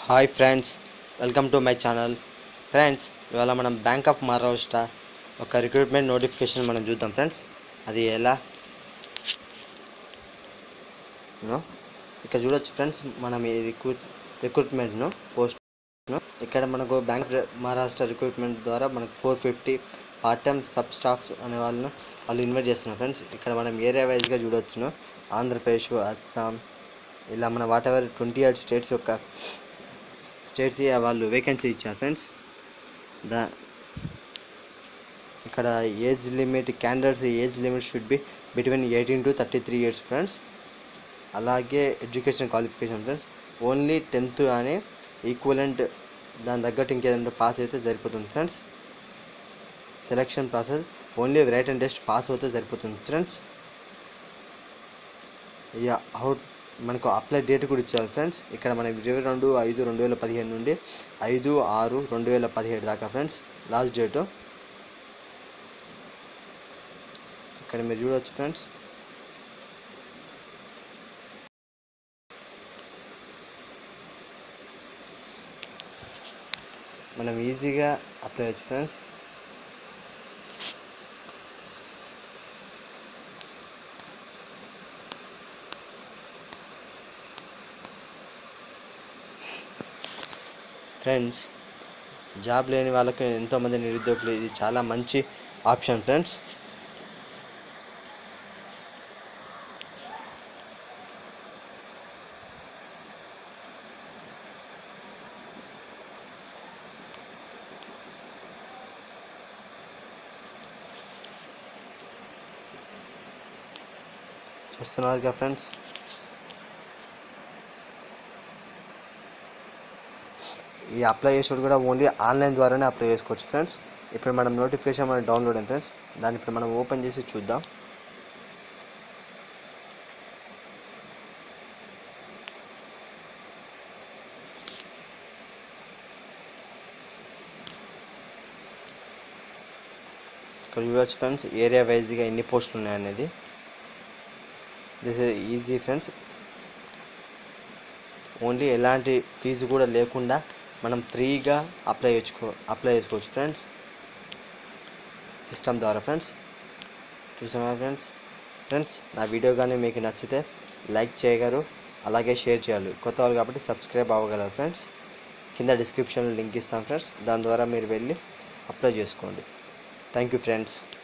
Hi friends welcome to my channel friends ఇవాళ మనం bank of Maharashtra ఒక రిక్రూట్మెంట్ నోటిఫికేషన్ మనం చూద్దాం ఫ్రెండ్స్ అది ఎలా No? ఇక్కడ చూడొచ్చు ఫ్రెండ్స్ మనం ఈ రిక్రూట్ రిక్రూట్మెంట్ను పోస్ట్ను ఇక్కడ మనకు బ్యాంక్ మహారాష్ట్ర రిక్రూట్మెంట్ ద్వారా మనకు four fifty part time sub staff అనే వాళ్ళను వాళ్ళు ఇన్వైట్ చేస్తున్నారు ఫ్రెండ్స్ ఇక్కడ మనం ఏరియా వైజ్గా చూడొచ్చును ఆంధ్రప్రదేశ్ అస్సాం ఇలా మన whatever twenty eight states యొక్క స్టేట్స్ వాళ్ళు వేకెన్సీ ఇచ్చారు ఫ్రెండ్స్ దా ఇక్కడ age limit candidates age limit should be between eighteen to thirty three years friends అలాగే education qualification friends only tenth కానీ ఈక్వలెంట్ దాని తగ్గట్టు ఇంకేదంటే పాస్ అయితే సరిపోతుంది friends selection process only written and test pass అవుతే సరిపోతుంది ఫ్రెండ్స్ ఇక అవుట్ మనకు అప్లై డేట్ కూడా ఇచ్చారు ఫ్రెండ్స్ ఇక్కడ మన ఇరవై రెండు ఐదు రెండు వేల పదిహేను నుండి ఐదు ఆరు రెండు వేల పదిహేడు దాకా ఫ్రెండ్స్ లాస్ట్ డేటు ఇక్కడ మీరు చూడవచ్చు ఫ్రెండ్స్ మనం ఈజీగా అప్లై చేయొచ్చు ఫ్రెండ్స్ ఫ్రెండ్స్ జాబ్ లేని వాళ్ళకి ఎంతోమంది నిరుద్యోగులు ఇది చాలా మంచి ఆప్షన్ ఫ్రెండ్స్ చూస్తున్నారుగా ఫ్రెండ్స్ ఈ అప్లై చేసేవాడు కూడా ఓన్లీ ఆన్లైన్ ద్వారానే అప్లై చేసుకోవచ్చు ఫ్రెండ్స్ ఇప్పుడు మనం నోటిఫికేషన్ మనం డౌన్లోడ్ అయింది ఫ్రెండ్స్ దాన్ని ఇప్పుడు మనం ఓపెన్ చేసి చూద్దాం ఇక్కడ చూడవచ్చు ఫ్రెండ్స్ ఏరియా వైజ్గా ఎన్ని పోస్టులు ఉన్నాయనేది దిస్ ఈజీ ఫ్రెండ్స్ ఓన్లీ ఎలాంటి ఫీజు కూడా లేకుండా మనం ఫ్రీగా అప్లై చేసుకో అప్లై చేసుకోవచ్చు ఫ్రెండ్స్ సిస్టమ్ ద్వారా ఫ్రెండ్స్ చూసారా ఫ్రెండ్స్ ఫ్రెండ్స్ నా వీడియో కానీ మీకు నచ్చితే లైక్ చేయగలరు అలాగే షేర్ చేయాలి కొత్త వాళ్ళు కాబట్టి సబ్స్క్రైబ్ అవ్వగలరు ఫ్రెండ్స్ కింద డిస్క్రిప్షన్లో లింక్ ఇస్తాను ఫ్రెండ్స్ దాని ద్వారా మీరు వెళ్ళి అప్లై చేసుకోండి థ్యాంక్ యూ ఫ్రెండ్స్